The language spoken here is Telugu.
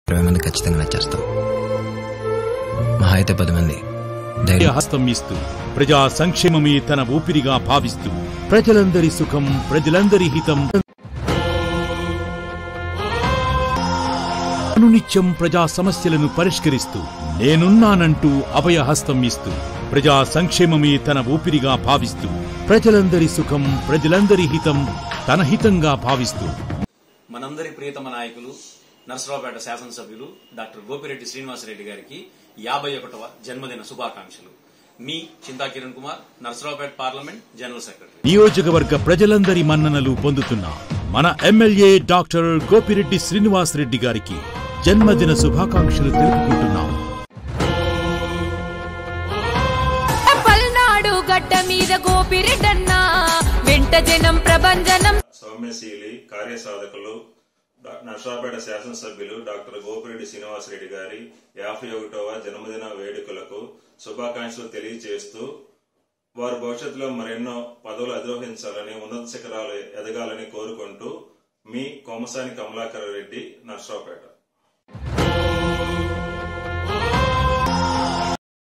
ఇరవై మంది ఖచ్చితంగా నచ్చేస్తాం మహా అయితే పది మంది ధైర్యం హస్తం ఇస్తూ ప్రజా సంక్షేమమే తన ఊపిరిగా భావిస్తూ ప్రజలందరి సుఖం ప్రజలందరి హితం అనునిత్యం ప్రజా సమస్యలను పరిష్కరిస్తూ నేనున్నానంటూ అభయహస్తం ఇస్తూ ప్రజా సంక్షేమమే తన ఊపిరిగా భావిస్తూ ప్రజలందరి సుఖం ప్రజలందరి హితం తన హితంగా భావిస్తూ మనందరి ప్రియతమ నాయకులు నర్సరావుపేట శాసనసభ్యులు డాక్టర్ గోపిరెడ్డి శ్రీనివాసరెడ్డి గారికి యాభై ఒకటవ జన్మదిన శుభాకాంక్షలు మీ Chinta Kiran Kumar Narasaraopet parliament general secretary నియోజకవర్గ ప్రజలందరి మన్ననలు పొందుతున్న మన ఎమ్మెల్యే డాక్టర్ గోపిరెడ్డి శ్రీనివాసరెడ్డి గారికి జన్మదిన శుభాకాంక్షలు తెలుపుకుంటున్నాం పల్నాడు గడ్డ మీద గోపిరెడ్డన్నా వెంట జనం ప్రభంజనం సౌమ్యశీలి కార్యసాధకులు డా- నర్సాపేట శాసనసభ్యులు డాక్టర్ గోపిరెడ్డి శ్రీనివాసరెడ్డి గారి యాభై ఒకటవ జన్మదిన వేడుకలకు శుభాకాంక్షలు తెలియజేస్తూ వారు భవిష్యత్తులో మరెన్నో పదవులు అధిరోహించాలని ఉన్నత శిఖరాలు ఎదగాలని కోరుకుంటూ మీ కోమసాని కమలాకర్ రెడ్డి నర్సాపేట